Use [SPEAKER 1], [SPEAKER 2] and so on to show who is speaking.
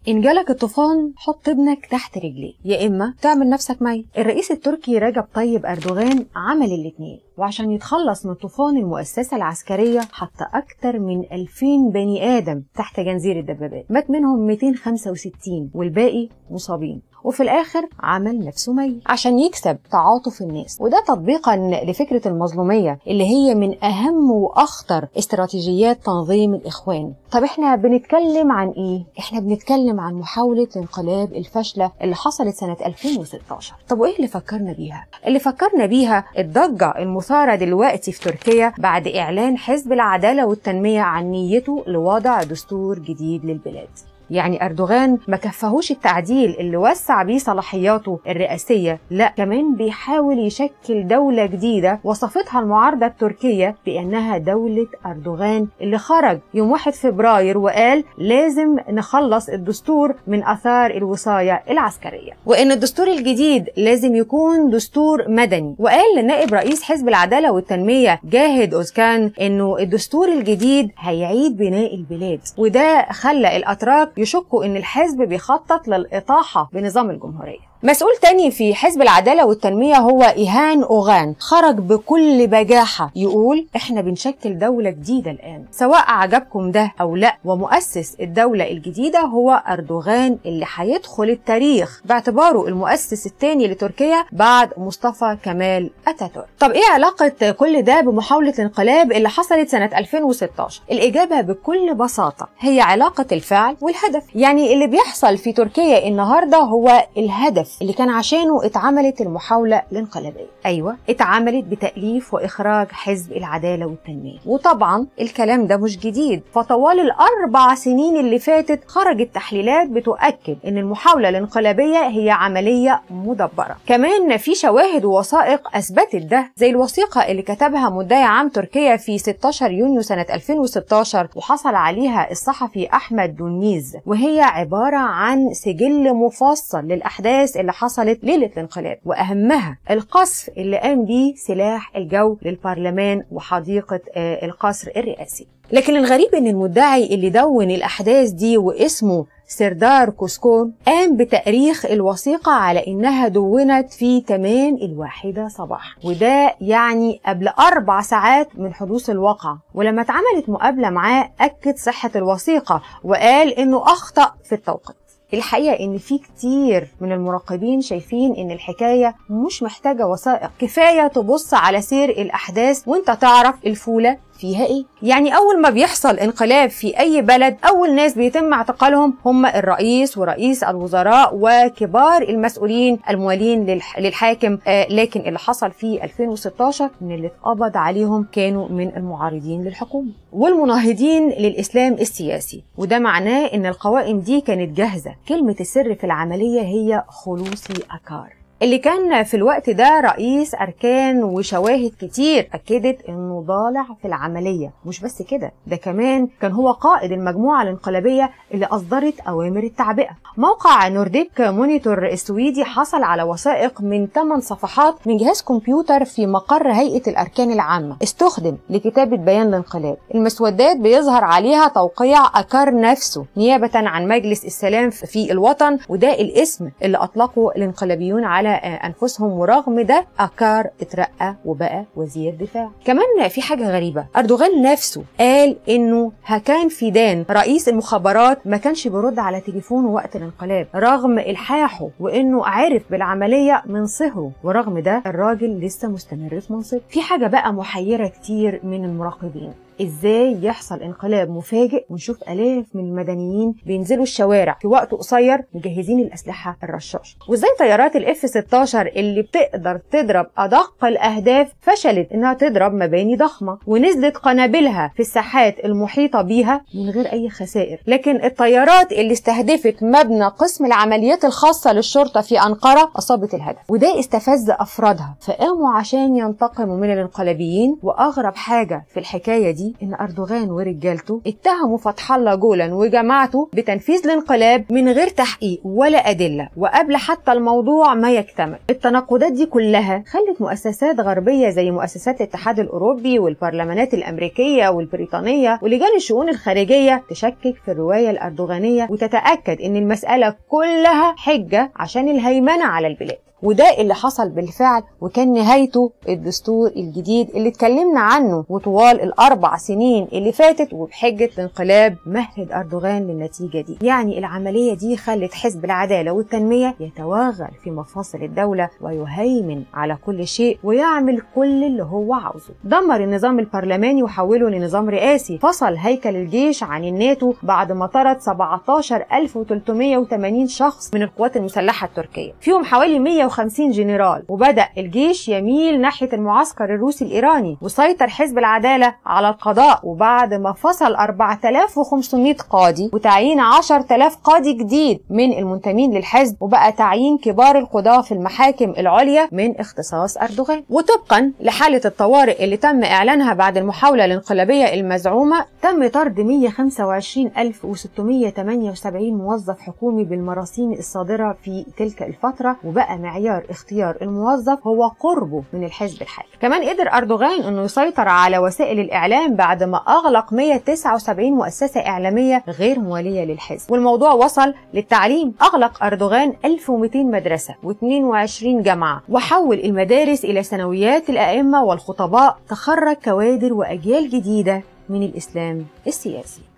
[SPEAKER 1] إن جالك الطوفان حط ابنك تحت رجليه يا إما تعمل نفسك ميت الرئيس التركي رجب طيب أردوغان عمل الاتنين وعشان يتخلص من طوفان المؤسسة العسكرية حط أكتر من 2000 بني آدم تحت جنزير الدبابات مات منهم 265 والباقي مصابين وفي الآخر عمل نفسه ميت عشان يكسب تعاطف الناس وده تطبيقا لفكرة المظلومية اللي هي من أهم وأخطر استراتيجيات تنظيم الإخوان طب احنا بنتكلم عن ايه؟ احنا بنتكلم عن محاولة الانقلاب الفاشلة اللي حصلت سنة 2016 طب وايه اللي فكرنا بيها؟ اللي فكرنا بيها الضجة المثارة دلوقتي في تركيا بعد إعلان حزب العدالة والتنمية عن نيته لوضع دستور جديد للبلاد يعني أردوغان ما كفهوش التعديل اللي وسع بيه صلاحياته الرئاسية لا كمان بيحاول يشكل دولة جديدة وصفتها المعارضة التركية بأنها دولة أردوغان اللي خرج يوم 1 فبراير وقال لازم نخلص الدستور من أثار الوصاية العسكرية وإن الدستور الجديد لازم يكون دستور مدني وقال نائب رئيس حزب العدالة والتنمية جاهد أوزكان إنه الدستور الجديد هيعيد بناء البلاد وده خلى الأتراك يشكوا ان الحزب بيخطط للاطاحه بنظام الجمهوريه مسؤول تاني في حزب العدالة والتنمية هو إيهان أوغان خرج بكل بجاحة يقول إحنا بنشكل دولة جديدة الآن سواء عجبكم ده أو لا ومؤسس الدولة الجديدة هو أردوغان اللي هيدخل التاريخ باعتباره المؤسس الثاني لتركيا بعد مصطفى كمال أتاتورك طب إيه علاقة كل ده بمحاولة الانقلاب اللي حصلت سنة 2016 الإجابة بكل بساطة هي علاقة الفعل والهدف يعني اللي بيحصل في تركيا النهاردة هو الهدف اللي كان عشانه اتعملت المحاولة الانقلابية أيوة اتعملت بتأليف وإخراج حزب العدالة والتنمية وطبعا الكلام ده مش جديد فطوال الأربع سنين اللي فاتت خرجت تحليلات بتؤكد إن المحاولة الانقلابية هي عملية مدبرة كمان في شواهد ووثائق أثبتت ده زي الوثيقة اللي كتبها مدعي عام تركيا في 16 يونيو سنة 2016 وحصل عليها الصحفي أحمد دونيز وهي عبارة عن سجل مفصل للأحداث اللي حصلت ليلة الانقلاب وأهمها القصف اللي قام بيه سلاح الجو للبرلمان وحديقة القصر الرئاسي لكن الغريب ان المدعي اللي دون الاحداث دي واسمه سردار كوسكون قام بتأريخ الوثيقة على إنها دونت في تمام الواحدة صباحا وده يعني قبل أربع ساعات من حدوث الواقعة ولما اتعملت مقابلة معاه أكد صحة الوثيقة وقال إنه أخطأ في التوقيت الحقيقة إن في كتير من المراقبين شايفين إن الحكاية مش محتاجة وثائق كفاية تبص على سير الأحداث وإنت تعرف الفولة فيها ايه يعني اول ما بيحصل انقلاب في اي بلد اول ناس بيتم اعتقالهم هم الرئيس ورئيس الوزراء وكبار المسؤولين الموالين للح... للحاكم آه لكن اللي حصل في 2016 ان اللي اتقبض عليهم كانوا من المعارضين للحكومه والمناهضين للاسلام السياسي وده معناه ان القوائم دي كانت جاهزه كلمه السر في العمليه هي خلوصي اكار اللي كان في الوقت ده رئيس أركان وشواهد كتير أكدت إنه ضالع في العملية مش بس كده ده كمان كان هو قائد المجموعة الانقلابية اللي أصدرت أوامر التعبئة موقع نورديك مونيتور السويدي حصل على وثائق من 8 صفحات من جهاز كمبيوتر في مقر هيئة الأركان العامة استخدم لكتابة بيان الانقلاب المسودات بيظهر عليها توقيع أكار نفسه نيابة عن مجلس السلام في الوطن وده الاسم اللي أطلقه الانقلابيون على على انفسهم ورغم ده اكار اترقى وبقى وزير دفاع كمان في حاجه غريبه اردوغان نفسه قال انه هكان فيدان رئيس المخابرات ما كانش بيرد على تليفونه وقت الانقلاب رغم الحاحه وانه عرف بالعمليه من صهره ورغم ده الراجل لسه مستمر في منصب في حاجه بقى محيره كتير من المراقبين ازاي يحصل انقلاب مفاجئ ونشوف الاف من المدنيين بينزلوا الشوارع في وقت قصير مجهزين الاسلحه الرشاش وازاي طيارات الاف 16 اللي بتقدر تضرب ادق الاهداف فشلت انها تضرب مباني ضخمه ونزلت قنابلها في الساحات المحيطه بيها من غير اي خسائر لكن الطيارات اللي استهدفت مبنى قسم العمليات الخاصه للشرطه في انقره اصابت الهدف وده استفز افرادها فقاموا عشان ينتقموا من الانقلابيين واغرب حاجه في الحكايه دي دي ان اردوغان ورجالته اتهموا فتح الله جولان وجماعته بتنفيذ الانقلاب من غير تحقيق ولا ادله وقبل حتى الموضوع ما يكتمل التناقضات دي كلها خلت مؤسسات غربيه زي مؤسسات الاتحاد الاوروبي والبرلمانات الامريكيه والبريطانيه ولجان الشؤون الخارجيه تشكك في الروايه الاردوغانيه وتتاكد ان المساله كلها حجه عشان الهيمنه على البلاد وده اللي حصل بالفعل وكان نهايته الدستور الجديد اللي اتكلمنا عنه وطوال الاربع سنين اللي فاتت وبحجه الانقلاب مهد اردوغان للنتيجه دي يعني العمليه دي خلت حزب العداله والتنميه يتوغل في مفاصل الدوله ويهيمن على كل شيء ويعمل كل اللي هو عاوزه دمر النظام البرلماني وحوله لنظام رئاسي فصل هيكل الجيش عن الناتو بعد ما طرد 17380 شخص من القوات المسلحه التركيه فيهم حوالي 100 150 جنرال وبدأ الجيش يميل ناحية المعسكر الروسي الإيراني وسيطر حزب العدالة على القضاء وبعد ما فصل 4500 قاضي وتعيين 10000 قاضي جديد من المنتمين للحزب وبقى تعيين كبار القضاة في المحاكم العليا من اختصاص أردوغان وطبقا لحالة الطوارئ اللي تم إعلانها بعد المحاولة الانقلابية المزعومة تم طرد 125678 موظف حكومي بالمراسيم الصادرة في تلك الفترة وبقى معيار اختيار الموظف هو قربه من الحزب الحاكم كمان قدر أردوغان أنه يسيطر على وسائل الإعلام بعد ما أغلق 179 مؤسسة إعلامية غير موالية للحزب والموضوع وصل للتعليم أغلق أردوغان 1200 مدرسة و22 جامعة وحول المدارس إلى ثانويات الأئمة والخطباء تخرج كوادر وأجيال جديدة من الإسلام السياسي